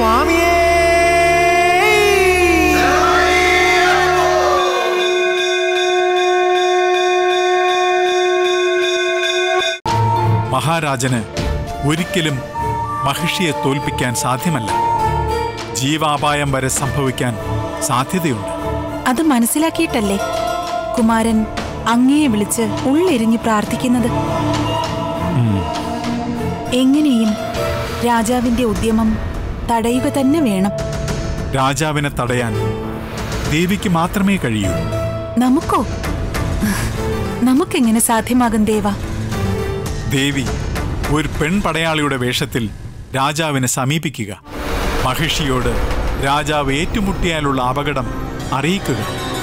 സ്വാമിയേ മഹാരാജന് ഒരിക്കലും മഹിഷിയെ തോൽപ്പിക്കാൻ സാധ്യമല്ല ജീവാപായം വരെ സംഭവിക്കാൻ സാധ്യതയുണ്ട് അത് മനസ്സിലാക്കിയിട്ടല്ലേ കുമാരൻ അങ്ങയെ വിളിച്ച് ഉള്ളെരിഞ്ഞ് പ്രാർത്ഥിക്കുന്നത് എങ്ങനെയും രാജാവിന്റെ ഉദ്യമം തടയുക തന്നെ വേണം രാജാവിനെ തടയാൻ ദേവിക്ക് മാത്രമേ കഴിയൂ നമുക്കോ നമുക്കെങ്ങനെ സാധ്യമാകും ദേവ ദേവി ഒരു പെൺപടയാളിയുടെ വേഷത്തിൽ രാജാവിനെ സമീപിക്കുക മഹിഷിയോട് രാജാവ് ഏറ്റുമുട്ടിയാലുള്ള അപകടം അറിയിക്കുക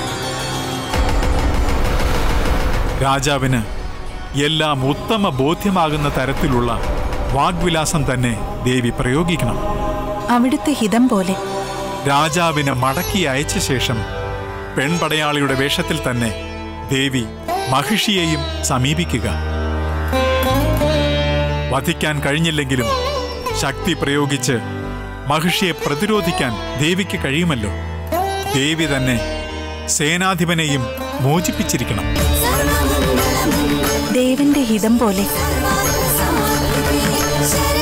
രാജാവിന് എല്ലാം ഉത്തമ ബോധ്യമാകുന്ന തരത്തിലുള്ള വാഗ്വിലാസം തന്നെ ദേവി പ്രയോഗിക്കണം അവിടുത്തെ ഹിതം പോലെ രാജാവിനെ മടക്കി അയച്ച ശേഷം പെൺപടയാളിയുടെ വേഷത്തിൽ തന്നെ ദേവി മഹിഷിയെയും സമീപിക്കുക വധിക്കാൻ കഴിഞ്ഞില്ലെങ്കിലും ശക്തി പ്രയോഗിച്ച് മഹിഷിയെ പ്രതിരോധിക്കാൻ ദേവിക്ക് കഴിയുമല്ലോ ദേവി തന്നെ സേനാധിപനെയും മോചിപ്പിച്ചിരിക്കണം ദേവന്റെ ഹിതം പോലെ ശരണ